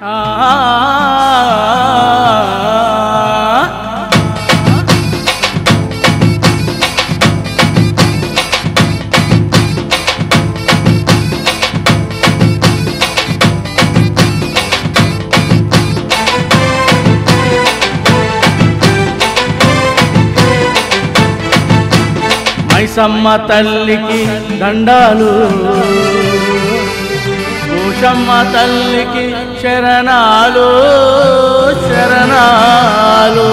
మైసమ్మ తల్లికి దండాలు భూషమ్మ తల్లికి శరణాలు శరణాలు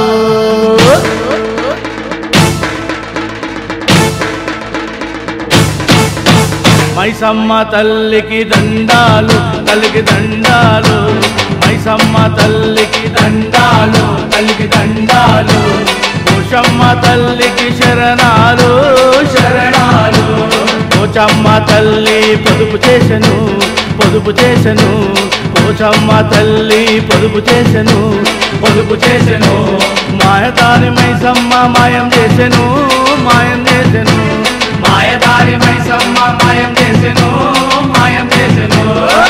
మైసమ్మ తల్లికి దండాలు తల్లికి దండాలు మైసమ్మ తల్లికి దండాలు తల్లికి దండాలు భూషమ్మ తల్లికి శరణాలు శరణాలు పోచమ్మ తల్లి పొదుపు చేసెను పొదుపు చేసెను పోచమ్మ తల్లి పొదుపు చేసెను పొదుపు చేసెను మాయదారి మైసమ్మ మాయం చేసెను మాయం చేసెను మాయదారి మైసమ్మ మాయం చేసెను మాయం చేసెను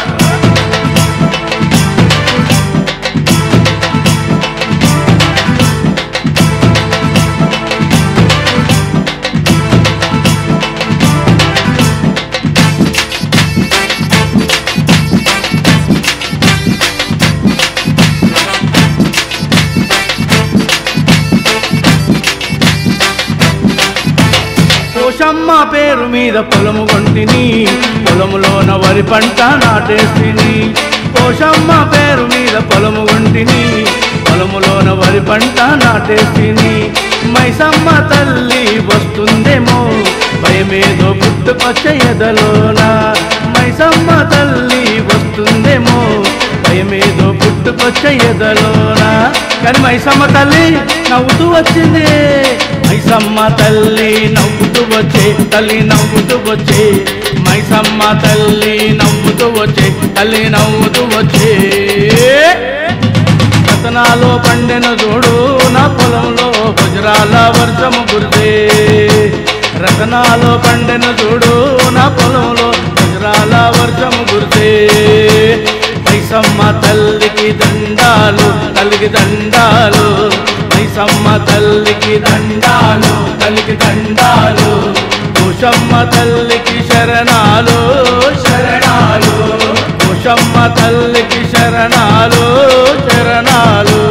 పోషమ్మ పేరు మీద పొలము కొంటిని పొలములోన వరి పంట నాటేస్తిని పోషమ్మ పేరు మీద పొలము కొంటిని పొలములోన వరి పంట నాటేస్తిని మైసమ్మ తల్లి వస్తుందేమో భయమేదో పుట్టుకొచ్చే ఎదలోన మైసమ్మ తల్లి వస్తుందేమో భయమేదో పుట్టుకొచ్చే ఎదలోన కానీ మైసమ్మ తల్లి నవ్వుతూ వచ్చింది మైసమ్మ తల్లి నవ్వుతూ వచ్చే తల్లి నవ్వుతూ వచ్చే మైసమ్మ తల్లి నవ్వుతూ వచ్చే తల్లి నవ్వుతూ వచ్చే రతనాలో పండెన చూడు నా పొలంలో వజ్రాల వర్షము కురిసే రతనాలో పండెన చూడు నా పొలంలో వజ్రాల వర్షము కురిసే మైసమ్మ తల్లికి దండాలు తల్లికి దండాలు మైసమ్మ తల్లికి దండాలు తల్లికి దండాలు కుషమ్మ తల్లికి శరణాలు శరణాలు కుషమ్మ తల్లికి శరణాలు శరణాలు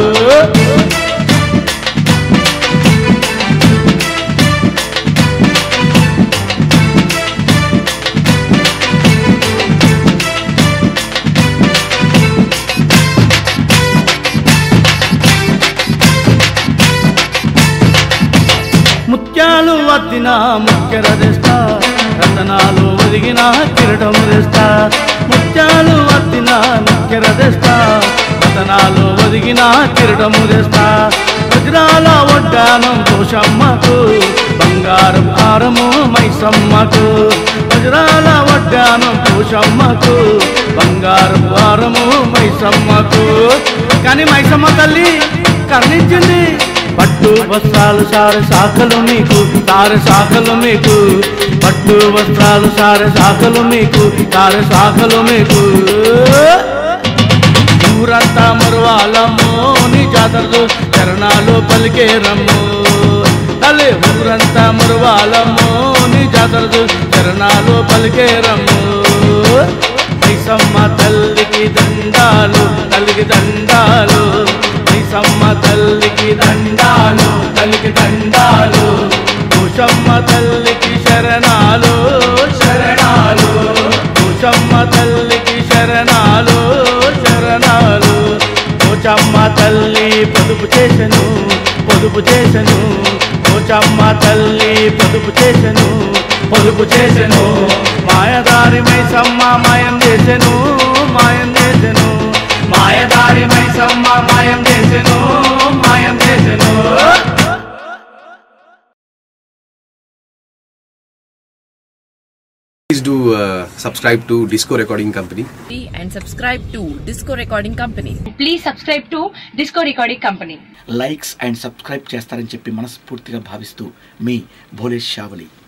ముత్యాలు వత్తిన ముఖ్యర తెస్తా రతనాలు ఒదిగిన కిరటము తెస్తా ముత్యాలు వత్తిన ముఖ్యర తెస్తా రతనాలు ఒదిగిన కిరటము తెస్తా వజ్రాల వడ్డానం కోశమ్మకు బంగారం హారము మైసమ్మకు వజ్రాల వడ్డానం కోశమ్మకు బంగారం హారము మైసమ్మకు కానీ మైసమ్మ తల్లి కర్ణించింది పట్టు వస్త్రాలు సారె శాఖలు మీకు తార శాఖలు మీకు పట్టు వస్త్రాలు సారె శాఖలు మీకు తార శాఖలు మీకు ఊరంతా మరువాలము నీ జాతరలు చరణాలు పలికే రమ్ము తల్లి ఊరంతా మరువాలము నీ జాతరలు చరణాలు పలికే రమ్ము మైసమ్మ తల్లికి దండాలు తల్లికి దండాలు మైసమ్మ తల్లికి దండాలు తల్లికి దండాలు కుషమ్మ తల్లికి శరణాలు శరణాలు కుషమ్మ తల్లికి శరణాలు శరణాలు పోచమ్మ తల్లి పొదుపు చేసెను పొదుపు చేసెను పోచమ్మ తల్లి పొదుపు చేసెను పొదుపు చేసెను మాయదారి మైసమ్మ మాయం చేసెను మాయం చేసెను మాయదారి మైసమ్మ మాయం చేసెను మాయం చేసెను Please do uh, subscribe to Disco Recording Company. and subscribe to Disco Recording Company. Please subscribe to Disco Recording Company. Likes and subscribe చేస్తారని చెప్పి మనస్ఫూర్తిగా భావిస్తూ మీ భోలేష్ షావలి